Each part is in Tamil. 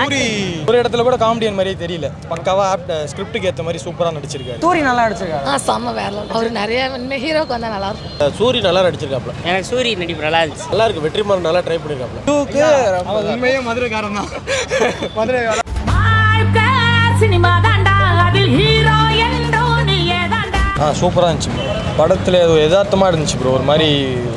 சூரி ஒரு இடத்துல கூட காமெடியன் மாதிரியே தெரியல பக்காவா ஆப்ட் ஸ்கிரிப்டுக்கு ஏற்ற மாதிரி சூப்பராக நடிச்சிருக்காரு சூரி நல்லா நடிச்சிருக்காரு ஆ செம்ம வேற level. அவர் நிறைய இனிமே ஹீரோக்கு வந்தால் நல்லா இருக்கும் சூரி நல்லா நடிச்சிருக்காப்ல எனக்கு சூரிய நடிப்பு நல்லா இருந்துச்சு நல்லா இருக்கு வெற்றிமாறன் நல்லா ட்ரை பண்ணிருக்காப்ல அவன் உண்மையே மதுரைக்காரன் தான் மதுரை சினிமா தாண்டா அதில் ஹீரோ என்றோ நீயே தாண்டா ஆ சூப்பராக இருந்துச்சு bro. படத்தில் அது யதார்த்தமாக இருந்துச்சு ப்ரோ ஒரு மாதிரி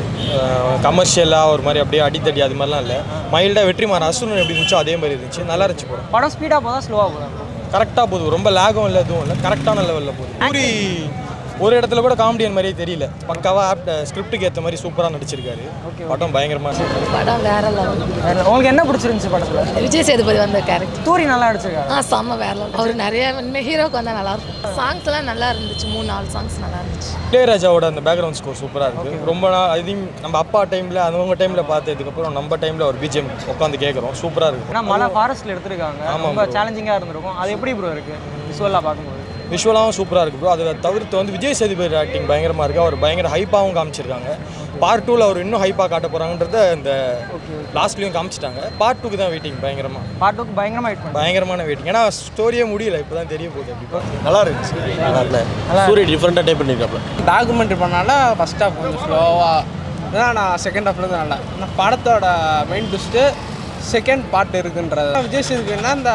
கமர்ஷியலாக ஒரு மாதிரி அப்படியே அடித்தடி அது மாதிரிலாம் இல்லை மைல்டாக வெற்றிமாறன் அசுரன் எப்படி இருந்துச்சோ அதே மாதிரி இருந்துச்சு நல்லா இருந்துச்சு படம் படம் ஸ்பீடாக போதா ஸ்லோவாக போதா கரெக்டாக போகுது ரொம்ப லேகும் இல்லை எதுவும் இல்லை கரெக்டான லெவலில் போகுது சூரி ஒரு இடத்துல கூட காமெடியன் மாதிரியே தெரியல பக்காவா ஆப்ட் ஸ்கிரிப்டுக்கு ஏற்ற மாதிரி சூப்பராக நடிச்சிருக்காரு படம் பயங்கரமாக இருந்துச்சு படம் வேற லெவல் உங்களுக்கு என்ன பிடிச்சிருந்துச்சு படத்தில் விஜய் சேதுபதி வந்த கேரக்டர் சூரி நல்லா நடிச்சிருக்காரு ஆ செம்ம வேற level. அவர் நிறைய இனிமே ஹீரோக்கு வந்தால் நல்லா இருக்கும் சாங்ஸ் எல்லாம் நல்லா இருந்துச்சு மூணு நாலு சாங்ஸ் நல்லா இருந்துச்சு இளையராஜாவோட அந்த பேக்ரவுண்ட் ஸ்கோர் சூப்பராக இருக்குது ரொம்ப நாள் ஐ திங்க் நம்ம அப்பா டைமில் அவங்க டைமில் பார்த்ததுக்கப்புறம் நம்ம டைமில் ஒரு பிஜிஎம் உட்காந்து கேட்குறோம் சூப்பராக இருக்குது ஏன்னா மலை ஃபாரஸ்ட்டில் எடுத்திருக்காங்க ஆமா ரொம்ப bro. சேலஞ்சிங்காக இருந்திருக்கும் அது எப்படி ப்ரோ இருக்கு விசுவலாக பார்க்கும்போது விஷுவலாகவும் சூப்பராக இருக்குது ப்ரோ அதை தவிர்த்து வந்து விஜய் சேதுபதி ஆக்டிங் பயங்கரமாக இருக்குது அவர் பயங்கர ஹைப்பாகவும் காமிச்சிருக்காங்க பார்ட் டூவில் அவர் இன்னும் ஹைப்பாக காட்ட போகிறாங்கன்றத இந்த லாஸ்ட்லேயும் காமிச்சிட்டாங்க பார்ட் டூக்கு தான் வெயிட்டிங் பயங்கரமாக பாட்டுக்கு பயங்கரமாக ஹிட் பண்ணி பயங்கரமான வெயிட்டிங் ஏன்னா ஸ்டோரியே முடியல இப்போ தான் தெரிய போகுது அப்படி நல்லா இருந்துச்சு நல்லா இருக்குல்ல சூரிய டிஃப்ரெண்ட்டாக டைப் பண்ணிருக்காப்ல டாக்குமெண்ட்ரி பண்ணால ஃபஸ்ட் ஹாஃப் கொஞ்சம் ஸ்லோவாக தான் நான் செகண்ட் ஹாஃப்லேருந்து நல்லா ஆனால் படத்தோட மெயின் ட்விஸ்ட்டு செகண்ட் பார்ட் இருக்குன்றது விஜய் சேதுபதினா இந்த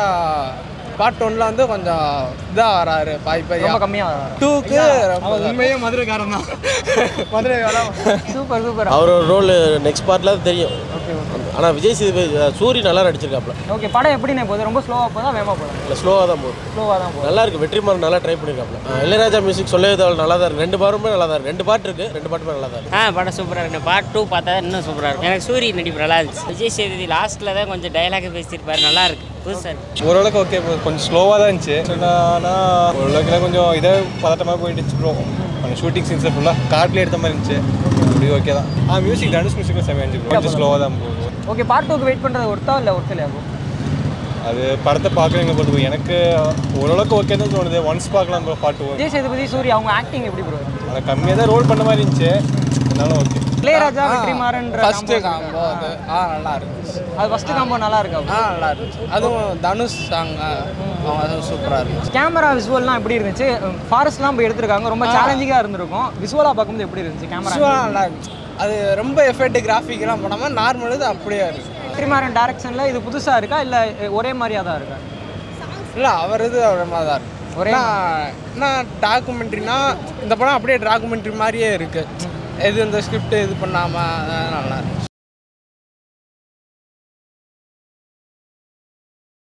பார்ட் ஒன்ல வந்து கொஞ்சம் இதாக வராரு பாய் பாய் ரொம்ப கம்மியாக டூக்கு அவன் உண்மையே மதுரைக்காரன் தான் மதுரை சூப்பர் சூப்பர் அவரோட ரோல் நெக்ஸ்ட் பார்ட்ல தெரியும் ஆனால் விஜய் சேதுபதி சூரி நல்லா நடிச்சிருக்காப்ல ஓகே படம் எப்படிண்ணே போகுது ரொம்ப ஸ்லோவாக போதா வேகமாக போதா இல்லை ஸ்லோவாக தான் போகுது ஸ்லோவாக தான் போகுது நல்லா இருக்கு வெற்றிமாறன் நல்லா ட்ரை பண்ணிருக்காப்ல ஆ, இளையராஜா மியூசிக் சொல்லவே தேவை நல்லா தான் இருக்கு ரெண்டு பாருமே நல்லா தான் இருக்கு ரெண்டு பாட்டு இருக்கு ரெண்டு பாட்டுமே நல்லா தான் இருக்கு ஆ படம் சூப்பராக இருக்கு பார்ட் டூ பார்த்தா இன்னும் சூப்பராக இருக்கும் எனக்கு சூரிய நடிப்பு நல்லா இருந்துச்சு விஜய் சேதுபதி லாஸ்ட்டில் தான் கொஞ்சம் டைலாக் பேசியிருப்பாரு நல்லா இருக்கு புதுசாக இருக்கு ஓரளவுக்கு ஓகே கொஞ்சம் ஸ்லோவாக தான் இருந்துச்சு ஆனால் ஓரளவுக்கு கொஞ்சம் இதே பதட்டமாக போயிடுச்சு ப்ரோ அந்த ஷூட்டிங் சீன்ஸ் ஃபுல்லாக கார்ட்லேயே எடுத்த மாதிரி இருந்துச்சு அப்படி ஓகே தான் ஆ மியூசிக் டான்ஸ் மியூசிக்கும் செம்மையாக இருந்துச்சு கொஞ்சம் ஸ்லோவாக தான் போகும் ஓகே பார்ட் டூக்கு வெயிட் பண்ணுறது ஒருத்தா இல்லை ஒருத்தலையா ப்ரோ அது படத்தை பார்க்குறவங்க போட்டு போய் எனக்கு ஓரளவுக்கு ஓகே தான் தோணுது ஒன்ஸ் பார்க்கலாம் bro part two Vijay Sethupathi Soori அவங்க ஆக்டிங் எப்படி ப்ரோ ஆனால் கம்மியாக தான் ரோல் பண்ண மாதிரி இருந்துச்சு இருந்தாலும் ஓகே இளையராஜா வெற்றிமாறன்ற ஃபஸ்ட்டு combo காம்போ அது ஆ நல்லா இருந்துச்சு அது ஃபர்ஸ்ட் காம்போ நல்லா இருக்கா ஆ நல்லா இருந்துச்சு அதுவும் தனுஷ் சாங் அவங்க சூப்பராக இருந்துச்சு கேமரா விசுவல்லாம் எப்படி இருந்துச்சு ஃபாரஸ்ட்லாம் போய் எடுத்திருக்காங்க ரொம்ப சேலஞ்சிங்காக இருந்திருக்கும் விசுவலாக பார்க்கும்போது எப்படி இருந்துச்சு கேமரா Visual நல்லா இருந்துச்சு அது ரொம்ப எஃபெக்ட் கிராஃபிக்லாம் பண்ணாமல் நார்மல் இது அப்படியே இருக்கு வெற்றிமாறன் டேரக்ஷனில் இது புதுசாக இருக்கா இல்லை ஒரே மாதிரியாக தான் இருக்கா இல்லை அவர் இது அவர் மாதிரி தான் இருக்கு ஒரே நான் டாக்குமெண்ட்ரினா இந்த படம் அப்படியே டாக்குமெண்ட்ரி மாதிரியே இருக்கு எது இந்த ஸ்கிரிப்ட் இது பண்ணாமல் நல்லா இருக்கு